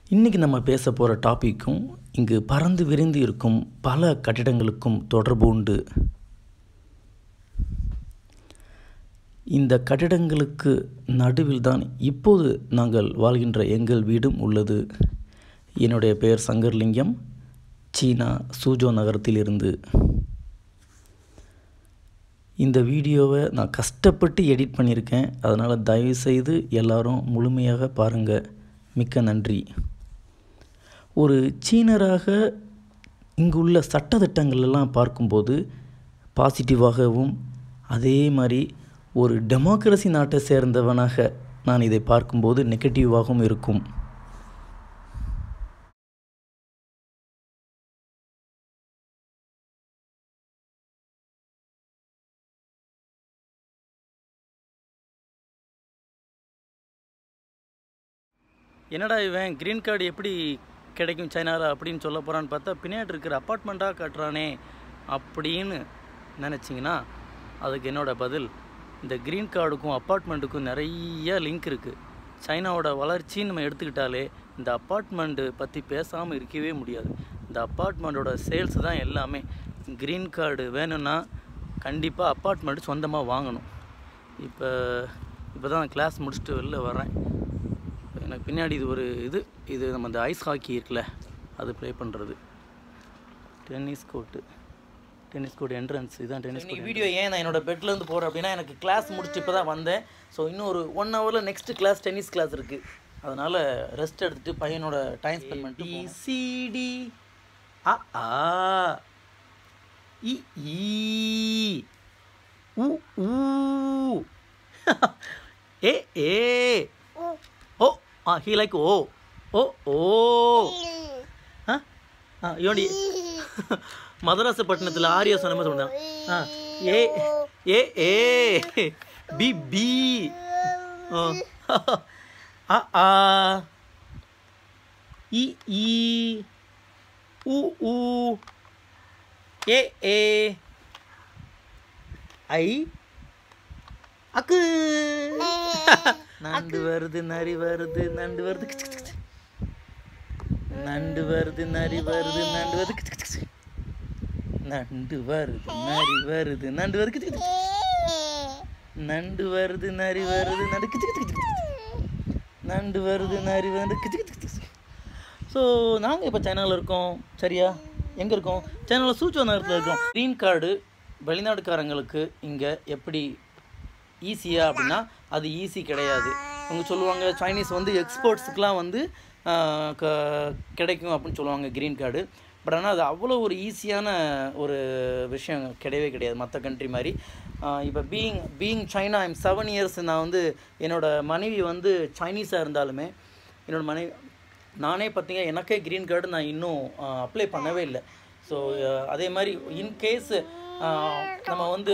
இன்றைக்கி நம்ம பேச போகிற டாப்பிக்கும் இங்கு பறந்து விரிந்து இருக்கும் பல கட்டிடங்களுக்கும் தொடர்பு உண்டு இந்த கட்டிடங்களுக்கு நடுவில் தான் இப்போது நாங்கள் வாழ்கின்ற எங்கள் வீடும் உள்ளது என்னுடைய பெயர் சங்கர்லிங்கம் சீனா சூஜோ நகரத்திலிருந்து இந்த வீடியோவை நான் கஷ்டப்பட்டு எடிட் பண்ணியிருக்கேன் அதனால் தயவுசெய்து எல்லாரும் முழுமையாக பாருங்கள் மிக்க நன்றி ஒரு சீனராக இங்குள்ள சட்டத்திட்டங்கள் எல்லாம் பார்க்கும்போது பாசிட்டிவாகவும் அதே மாதிரி ஒரு டெமோக்ரஸி நாட்டை சேர்ந்தவனாக நான் இதை பார்க்கும்போது நெகட்டிவாகவும் இருக்கும் என்னடா இவன் க்ரீன் கார்டு எப்படி கிடைக்கும் சைனாவில் அப்படின்னு சொல்ல போகிறான்னு பார்த்தா பின்னாடி இருக்கிற அப்பார்ட்மெண்ட்டாக காட்டுறானே அப்படின்னு நினச்சிங்கன்னா அதுக்கு என்னோட பதில் இந்த க்ரீன் கார்டுக்கும் அப்பார்ட்மெண்ட்டுக்கும் நிறைய லிங்க் இருக்குது சைனாவோட வளர்ச்சின்னு நம்ம எடுத்துக்கிட்டாலே இந்த அப்பார்ட்மெண்ட்டு பற்றி பேசாமல் இருக்கவே முடியாது இந்த அப்பார்ட்மெண்ட்டோட சேல்ஸ் தான் எல்லாமே க்ரீன் கார்டு வேணும்னா கண்டிப்பாக அப்பார்ட்மெண்ட் சொந்தமாக வாங்கணும் இப்போ இப்போ தான் கிளாஸ் முடிச்சுட்டு வெளில வரேன் எனக்கு பின்னாடி இது ஒரு இது இது நம்ம இந்த ஐஸ் ஹாக்கி இருக்குல்ல அது ப்ளே பண்ணுறது tennis court tennis court entrance இதுதான் டென்னிஸ் கோர்ட் வீடியோ ஏன் நான் என்னோட பெட்லேருந்து போகிறேன் அப்படின்னா எனக்கு கிளாஸ் முடிச்சு இப்போ தான் வந்தேன் ஸோ இன்னும் ஒரு ஒன் ஹவரில் நெக்ஸ்ட் கிளாஸ் டென்னிஸ் கிளாஸ் இருக்குது அதனால் ரெஸ்ட் எடுத்துகிட்டு பையனோட டைம் ஸ்பெண்ட் பண்ணிட்டு சிடி ஆ ஆ இ ஈ உ ஊ ஏ ஏ ஓ ஆ ஹீ லைக் ஓ ஓ ஓ ஆ ஆ யோடி மதராசப்பட்டினத்தில் ஆரியா சொன்ன மாதிரி சொன்னான் ஆ ஏ ஏ ஏ பி பி ஓ ஆ ஆ இ ஈ உ ஊ ஏ ஏ ஐ அக்கு நண்டு வருது நரி வருது நண்டு வருது கிச்சு, கிச்சு, கிச்சு. நண்டு வருது நரி வருது நண்டு வருது கிச்சு, கிச்சு, கிச்சு. நண்டு வருது நரி வருது நண்டு வருது கிச்சு, கிச்சு, கிச்சு. நண்டு வருது நரி வருது நண்டு கிச்சு, கிச்சு, கிச்சு, கிச்சு. நண்டு வருது நரி வருது கிச்சு கிச்சு கிச்சு ஸோ நாங்கள் இப்போ சைனாவில் இருக்கோம் சரியா எங்கே இருக்கோம் சைனாவில் சூச்சோ நகரத்தில் இருக்கோம் க்ரீன் கார்டு வெளிநாட்டுக்காரங்களுக்கு இங்கே எப்படி ஈஸியா அப்படின்னா அது ஈஸி கிடையாது அவங்க சொல்லுவாங்க சைனீஸ் வந்து எக்ஸ்போர்ட்ஸுக்கெலாம் வந்து ஆஹ், க- கிடைக்கும் அப்படின்னு சொல்லுவாங்க க்ரீன் கார்டு பட் ஆனால் அது அவ்வளோ ஒரு ஈஸியான ஒரு விஷயம் கிடையவே கிடையாது மற்ற கண்ட்ரி மாதிரி இப்போ Beijing Beijing China I'm seven years நான் வந்து என்னோட மனைவி வந்து சைனீஸாக இருந்தாலுமே என்னோட மனைவி நானே பார்த்தீங்க எனக்கே க்ரீன் கார்டு நான் இன்னும் அப்ளை பண்ணவே இல்லை ஸோ அதே மாதிரி இன்கேஸ் நம்ம வந்து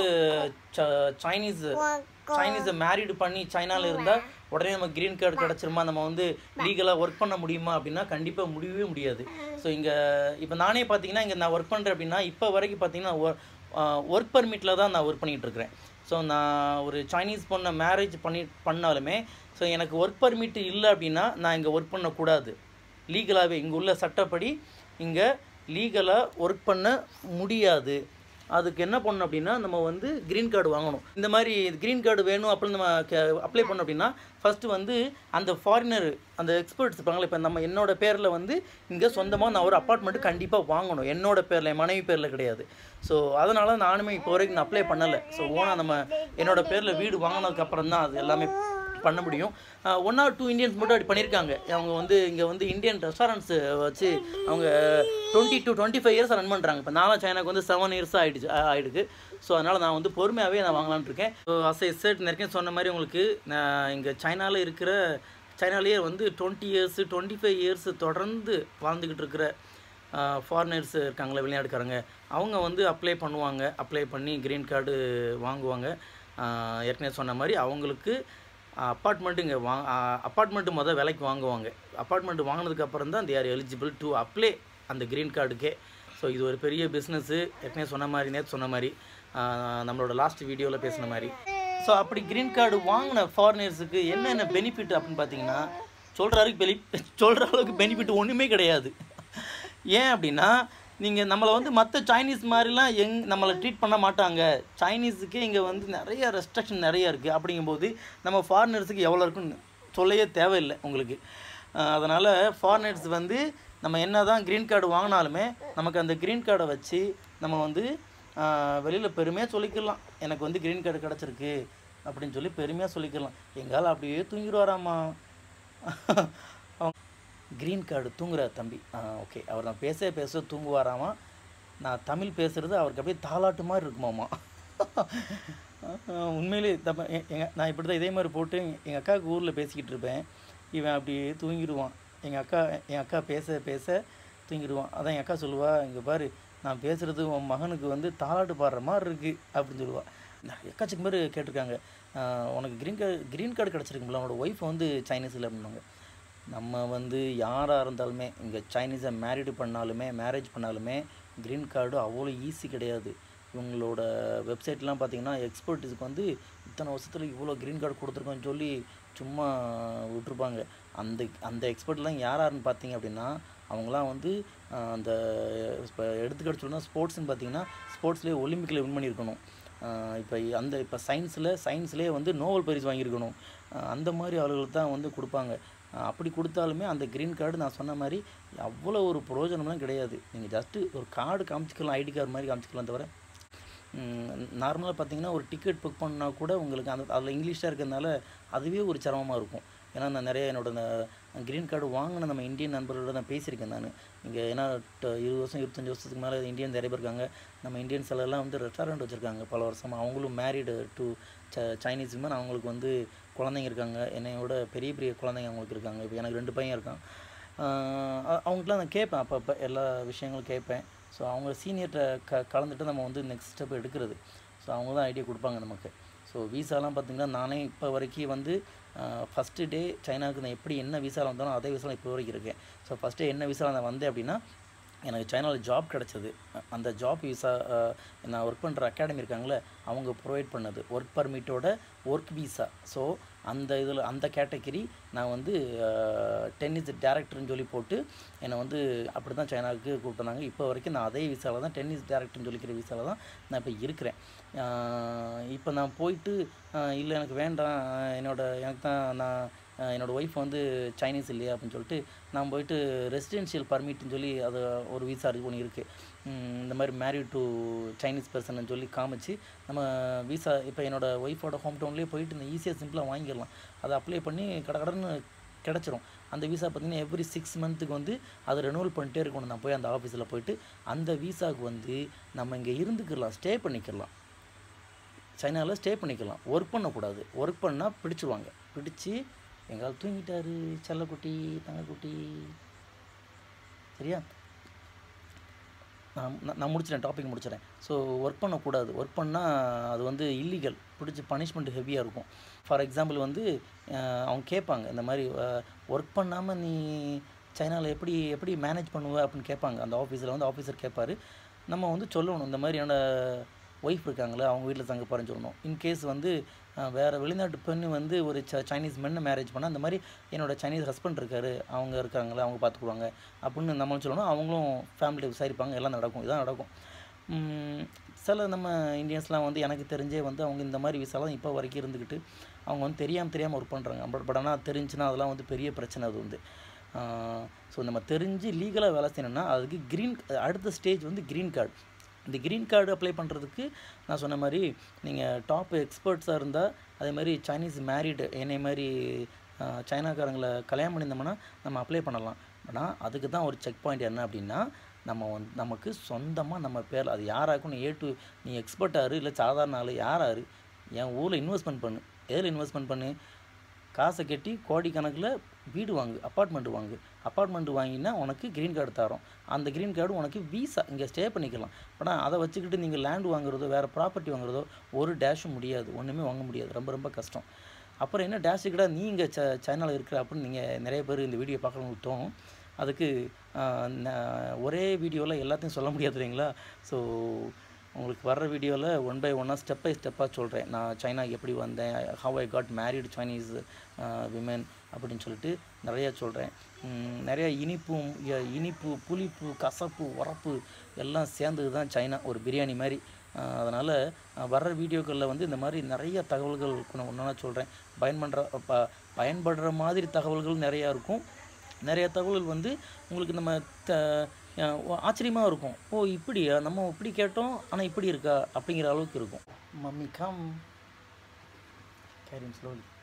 ச- சைனீஸ் சைனீஸை மேரிடு பண்ணி சைனாவில் இருந்தால் உடனே நம்ம க்ரீன் கார்டு கிடச்சிருமா நம்ம வந்து லீகலாக ஒர்க் பண்ண முடியுமா அப்படின்னா கண்டிப்பாக முடியவே முடியாது ஸோ இங்கே இப்போ நானே பார்த்தீங்கன்னா இங்கே நான் ஒர்க் பண்ணுறேன் அப்படின்னா இப்போ வரைக்கும் பார்த்தீங்கன்னா ஒர்க் பர்மிட்டில் தான் நான் ஒர்க் பண்ணிகிட்டு இருக்கிறேன் ஸோ நான் ஒரு சைனீஸ் பொண்ணை மேரேஜ் பண்ணி பண்ணாலுமே ஸோ எனக்கு ஒர்க் பர்மிட் இல்லை அப்படின்னா நான் இங்கே ஒர்க் பண்ணக்கூடாது லீகலாகவே இங்கே உள்ள சட்டப்படி இங்கே லீகலாக ஒர்க் பண்ண முடியாது அதுக்கு என்ன பண்ணணும் அப்படின்னா நம்ம வந்து க்ரீன் கார்டு வாங்கணும் இந்த மாதிரி க்ரீன் கார்டு வேணும் அப்படின்னு நம்ம அப்ளை பண்ணோம் அப்படின்னா ஃபஸ்ட்டு வந்து அந்த ஃபாரினர் அந்த எக்ஸ்பர்ட்ஸ் இருப்பாங்களே இப்போ நம்ம என்னோட பேரில் வந்து இங்கே சொந்தமாக நான் ஒரு அப்பார்ட்மெண்ட்டு கண்டிப்பாக வாங்கணும் என்னோட பேரில் என் மனைவி பேரில் கிடையாது ஸோ அதனால் நானுமே இப்போ வரைக்கும் நான் அப்ளை பண்ணலை ஸோ ஓனாக நம்ம என்னோட பேரில் வீடு வாங்கினதுக்கப்புறம் தான் அது எல்லாமே பண்ண முடியும் ஒன் ஆர் டூ இந்தியன்ஸ் மட்டும் அப்படி பண்ணியிருக்காங்க அவங்க வந்து இங்கே வந்து இந்தியன் ரெஸ்டாரண்ட்ஸ் வச்சு அவங்க twenty two twenty five years run பண்ணுறாங்க இப்போ நானும் சைனாக்கு வந்து செவன் இயர்ஸ் ஆகிடுச்சு ஆகிடுக்கு ஸோ அதனால் நான் வந்து பொறுமையாகவே நான் வாங்கலாம்னு இருக்கேன் ஸோ அசை செட் நிறைய சொன்ன மாதிரி உங்களுக்கு நான் இங்கே சைனாவில் இருக்கிற சைனாலேயே வந்து twenty years twenty five years தொடர்ந்து வாழ்ந்துக்கிட்டு இருக்கிற ஃபாரினர்ஸ் இருக்காங்களே வெளிநாட்டுக்காரங்க அவங்க வந்து அப்ளை பண்ணுவாங்க அப்ளை பண்ணி க்ரீன் கார்டு வாங்குவாங்க ஆஹ் ஏற்கனவே சொன்ன மாதிரி அவங்களுக்கு அப்பார்ட்மெண்ட்டு இங்கே வா அப்பார்ட்மெண்ட்டு மொதல் விலைக்கு வாங்குவாங்க அப்பார்ட்மெண்ட் வாங்கினதுக்கு அப்புறம் தான் they are eligible to apply அந்த க்ரீன் கார்டுக்கே ஸோ இது ஒரு பெரிய பிஸ்னஸ்ஸு ஏற்கனவே சொன்ன மாதிரி நேற்று சொன்ன மாதிரி ஆஹ் நம்மளோட லாஸ்ட் வீடியோவில் பேசின மாதிரி ஸோ அப்படி க்ரீன் கார்டு வாங்கின ஃபாரினர்ஸுக்கு என்னென்ன பெனிஃபிட் அப்படின்னு பார்த்தீங்கன்னா சொல்கிற அளவுக்கு பெனி சொல்கிற அளவுக்கு பெனிஃபிட் ஒன்றுமே கிடையாது ஏன் அப்படின்னா நீங்கள் நம்மளை வந்து மற்ற சைனீஸ் மாதிரிலாம் எங் நம்மளை ட்ரீட் பண்ண மாட்டாங்க சைனீஸுக்கே இங்கே வந்து நிறைய ரெஸ்ட்ரிக்ஷன் நிறைய இருக்குது அப்படிங்கும்போது நம்ம ஃபாரினர்ஸுக்கு எவ்வளோ இருக்குன்னு சொல்லவே தேவையில்லை உங்களுக்கு அதனால் ஃபாரினர்ஸ் வந்து நம்ம என்ன தான் க்ரீன் கார்டு வாங்கினாலுமே நமக்கு அந்த க்ரீன் கார்டை வச்சு நம்ம வந்து வெளியில் பெருமையாக சொல்லிக்கலாம் எனக்கு வந்து க்ரீன் கார்டு கிடச்சிருக்கு அப்படின்னு சொல்லி பெருமையாக சொல்லிக்கலாம் எங்கால அப்படியே தூங்கிடுவாராம்மா க்ரீன் கார்டு தூங்குற தம்பி ஓகே அவர் நான் பேச பேச தூங்குவாராமா நான் தமிழ் பேசுகிறது அவருக்கு அப்படியே தாலாட்டு மாதிரி இருக்குமாம்மா உண்மையிலே தப்ப எங்கள் நான் இப்படி தான் இதே மாதிரி போட்டு எங்கள் அக்காவுக்கு ஊரில் பேசிக்கிட்டு இருப்பேன் இவன் அப்படியே தூங்கிடுவான் எங்கள் அக்கா என் அக்கா பேச பேச தூங்கிடுவான் அதான் எங்கள் அக்கா சொல்லுவா இங்கே பாரு நான் பேசுகிறது உன் மகனுக்கு வந்து தாலாட்டு பாடுற மாதிரி இருக்குது அப்படின்னு சொல்லுவாள் எக்காச்சுக்கு மாதிரி கேட்டிருக்காங்க உனக்கு க்ரீன் கார்டு க்ரீன் கார்டு கிடச்சிருக்குங்களா உன்னோட ஒய்ஃப் வந்து சைனீஸில் அப்படின்னாங்க நம்ம வந்து யாராக இருந்தாலுமே இங்கே சைனீஸை மேரிடு பண்ணாலுமே மேரேஜ் பண்ணாலுமே க்ரீன் கார்டு அவ்வளோ ஈஸி கிடையாது இவங்களோட வெப்சைட்லாம் பார்த்தீங்கன்னா எக்ஸ்பர்ட்டிஸ்க்கு வந்து இத்தனை வருஷத்தில் இவ்வளோ க்ரீன் கார்டு கொடுத்துருக்கோன்னு சொல்லி சும்மா விட்ருப்பாங்க அந்த அந்த எக்ஸ்பர்ட்லாம் யாராருன்னு பார்த்தீங்க அப்படின்னா அவங்களாம் வந்து அந்த இப்போ எடுத்துக்கிட்டு சொல்லணும்னா ஸ்போர்ட்ஸ்னு பார்த்தீங்கன்னா ஸ்போர்ட்ஸ்லேயே ஒலிம்பிக்கில் வின் பண்ணியிருக்கணும் இப்போ அந்த இப்போ சயின்ஸில் சயின்ஸ்லேயே வந்து நோவல் பரிசு வாங்கியிருக்கணும் அந்த மாதிரி ஆளுகளுக்கு தான் வந்து கொடுப்பாங்க அப்படி கொடுத்தாலுமே அந்த க்ரீன் கார்டு நான் சொன்ன மாதிரி அவ்வளோ ஒரு பிரயோஜனம்லாம் கிடையாது நீங்கள் ஜஸ்ட்டு ஒரு கார்டு காமிச்சிக்கலாம் ஐடி கார்டு மாதிரி காமிச்சிக்கலாம் தவிர நார்மலாக பார்த்தீங்கன்னா ஒரு டிக்கெட் புக் பண்ணால் கூட உங்களுக்கு அந்த அதில் இங்கிலீஷாக இருக்கிறதுனால அதுவே ஒரு சிரமமாக இருக்கும் ஏன்னா நான் நிறைய என்னோட க்ரீன் கார்டு வாங்கின நம்ம இந்தியன் நண்பர்களோட நான் பேசியிருக்கேன் நான் இங்கே ஏன்னா இருபது வருஷம் இருபத்தஞ்சி வருஷத்துக்கு மேலே இந்தியன் நிறைய பேர் இருக்காங்க நம்ம இந்தியன்ஸ் எல்லாம் வந்து ரெஸ்டாரண்ட் வச்சுருக்காங்க பல வருஷமாக அவங்களும் மேரிடு டு ச சைனீஸ் விமன் அவங்களுக்கு வந்து குழந்தைங்க இருக்காங்க என்னையோட பெரிய பெரிய குழந்தைங்க அவங்களுக்கு இருக்காங்க இப்போ எனக்கு ரெண்டு பையன் இருக்கான் அவங்களாம் நான் கேட்பேன் அப்பப்போ எல்லா விஷயங்களும் கேட்பேன் ஸோ அவங்க சீனியர்கிட்ட க கலந்துட்டு நம்ம வந்து நெக்ஸ்ட் ஸ்டெப் எடுக்கிறது ஸோ அவங்க தான் ஐடியா கொடுப்பாங்க நமக்கு ஸோ வீசாலாம் பார்த்திங்கன்னா நானே இப்போ வரைக்கும் வந்து ஃபஸ்ட்டு டே சைனாவுக்கு நான் எப்படி என்ன வீசாவில் வந்தாலும் அதே வீசாவில் இப்போ வரைக்கும் இருக்கேன் ஸோ ஃபஸ்ட்டு என்ன வீசாவில் நான் வந்தேன் அப்படின்னா எனக்கு சைனாவில் ஜாப் கிடச்சது அந்த ஜாப் விசா நான் ஒர்க் பண்ணுற அகாடமி இருக்காங்களே அவங்க ப்ரொவைட் பண்ணது ஒர்க் பர்மிட்டோட ஒர்க் விசா ஸோ அந்த இதில் அந்த கேட்டகரி நான் வந்து டென்னிஸ் டேரக்டர்னு சொல்லி போட்டு என்னை வந்து அப்படி தான் சைனாவுக்கு கூப்பிட்டுருந்தாங்க இப்போ வரைக்கும் நான் அதே விசாவில் தான் டென்னிஸ் டேரக்டர்னு சொல்லிக்கிற விசாவில் தான் நான் இப்போ இருக்கிறேன் இப்போ நான் போயிட்டு இல்லை எனக்கு வேண்டாம் என்னோட எனக்கு தான் நான் என்னோடய ஒய்ஃப் வந்து சைனீஸ் இல்லையா அப்படின்னு சொல்லிட்டு நான் போயிட்டு ரெசிடென்ஷியல் பர்மிட்னு சொல்லி அது ஒரு விசா இது பண்ணியிருக்கு இந்த மாதிரி மேரிட் டு சைனீஸ் பர்சன் சொல்லி காமிச்சு நம்ம விசா இப்போ என்னோடய ஒய்ஃபோட ஹோம் டவுன்லேயே போயிட்டு இந்த ஈஸியாக சிம்பிளாக வாங்கிடலாம் அதை அப்ளை பண்ணி கடை கடன்னு கிடச்சிரும் அந்த விசா பார்த்திங்கன்னா எவ்ரி சிக்ஸ் மந்த்துக்கு வந்து அதை ரெனுவல் பண்ணிட்டே இருக்கணும் நான் போய் அந்த ஆஃபீஸில் போயிட்டு அந்த விசாவுக்கு வந்து நம்ம இங்கே இருந்துக்கலாம் ஸ்டே பண்ணிக்கலாம் சைனாவில் ஸ்டே பண்ணிக்கலாம் ஒர்க் பண்ணக்கூடாது ஒர்க் பண்ணால் பிடிச்சிருவாங்க பிடிச்சி எங்கால் தூங்கிட்டாரு செல்லக்குட்டி தங்கக்குட்டி சரியா நான் நான் முடிச்சிட்டேன் டாபிக் முடிச்சிடறேன் ஸோ ஒர்க் பண்ணக்கூடாது ஒர்க் பண்ணால் அது வந்து இல்லீகல் பிடிச்சி பனிஷ்மெண்ட் ஹெவியாக இருக்கும் ஃபார் எக்ஸாம்பிள் வந்து அவங்க கேட்பாங்க இந்த மாதிரி ஒர்க் பண்ணாமல் நீ சைனாவில் எப்படி எப்படி மேனேஜ் பண்ணுவ அப்படின்னு கேட்பாங்க அந்த ஆஃபீஸில் வந்து ஆஃபீஸர் கேட்பார் நம்ம வந்து சொல்லணும் இந்த மாதிரியான ஒய்ஃப் இருக்காங்களே அவங்க வீட்டில் தங்க போகிறேன்னு சொல்லணும் இன்கேஸ் வந்து வேறு வெளிநாட்டு பெண்ணு வந்து ஒரு ச சைனீஸ் மென்னை மேரேஜ் பண்ணால் அந்த மாதிரி என்னோடய சைனீஸ் ஹஸ்பண்ட் இருக்கார் அவங்க இருக்காங்களே அவங்க பார்த்துக்குவாங்க அப்படின்னு நம்மளும் சொல்லணும் அவங்களும் ஃபேமிலியை விசாரிப்பாங்க எல்லாம் நடக்கும் இதான் நடக்கும் சில நம்ம இந்தியன்ஸ்லாம் வந்து எனக்கு தெரிஞ்சே வந்து அவங்க இந்த மாதிரி விசாலாம் இப்போ வரைக்கும் இருந்துக்கிட்டு அவங்க வந்து தெரியாமல் தெரியாமல் ஒர்க் பண்ணுறாங்க பட் பட் ஆனால் தெரிஞ்சுன்னா அதெல்லாம் வந்து பெரிய பிரச்சனை அது வந்து ஸோ நம்ம தெரிஞ்சு லீகலாக வேலை செய்யணும்னா அதுக்கு க்ரீன் அடுத்த ஸ்டேஜ் வந்து க்ரீன் கார்டு இந்த க்ரீன் கார்டு அப்ளை பண்ணுறதுக்கு நான் சொன்ன மாதிரி நீங்கள் டாப் எக்ஸ்பர்ட்ஸாக இருந்தால் அதே மாதிரி சைனீஸ் மேரிடு என்னை மாதிரி சைனாக்காரங்களை கல்யாணம் பண்ணியிருந்தோம்னா நம்ம அப்ளை பண்ணலாம் ஆனால் அதுக்கு தான் ஒரு செக் பாயிண்ட் என்ன அப்படின்னா நம்ம வந்து நமக்கு சொந்தமாக நம்ம பேர் அது யாராக்கும் ஏ டு நீ எக்ஸ்பர்ட்டாரு இல்லை சாதாரண ஆள் யாராரு என் ஊரில் இன்வெஸ்ட்மெண்ட் பண்ணு எதில் இன்வெஸ்ட்மெண்ட் பண்ணு காசை கட்டி கோடிக்கணக்கில் வீடு வாங்கு அப்பார்ட்மெண்ட் வாங்கு அப்பார்ட்மெண்ட் வாங்கினா உனக்கு க்ரீன் கார்டு தரோம் அந்த க்ரீன் கார்டு உனக்கு வீசா இங்கே ஸ்டே பண்ணிக்கலாம் ஆனால் அதை வச்சுக்கிட்டு நீங்கள் லேண்ட் வாங்குறதோ வேறு ப்ராப்பர்ட்டி வாங்குறதோ ஒரு டேஷும் முடியாது ஒன்றுமே வாங்க முடியாது ரொம்ப ரொம்ப கஷ்டம் அப்புறம் என்ன டேஷுக்கடா நீ இங்கே ச சைனாவில் இருக்கிற அப்படின்னு நீங்கள் நிறைய பேர் இந்த வீடியோ பார்க்கறவங்களுக்கு தோணும் அதுக்கு ஒரே வீடியோவில் எல்லாத்தையும் சொல்ல முடியாது இல்லைங்களா ஸோ உங்களுக்கு வர்ற வீடியோவில் ஒன் பை ஒன்னாக ஸ்டெப் பை ஸ்டெப்பாக சொல்கிறேன் நான் சைனா எப்படி வந்தேன் how I got married Chinese women அப்படின்னு சொல்லிட்டு நிறையா சொல்கிறேன் நிறையா இனிப்பும் இ- இனிப்பு புளிப்பு கசப்பு உரப்பு எல்லாம் சேர்ந்தது தான் சைனா ஒரு பிரியாணி மாதிரி அதனால் வர்ற வீடியோக்களில் வந்து இந்த மாதிரி நிறைய தகவல்கள் ஒன்றா சொல்கிறேன் பயன்படுற ப பயன்படுற மாதிரி தகவல்கள் நிறையா இருக்கும் நிறைய தகவல்கள் வந்து உங்களுக்கு நம்ம த ஆச்சரியமாக இருக்கும் ஓ இப்படியா நம்ம இப்படி கேட்டோம் ஆனால் இப்படி இருக்கா அப்படிங்கிற அளவுக்கு இருக்கும் மம்மி கம் கேரிங் ஸ்லோலி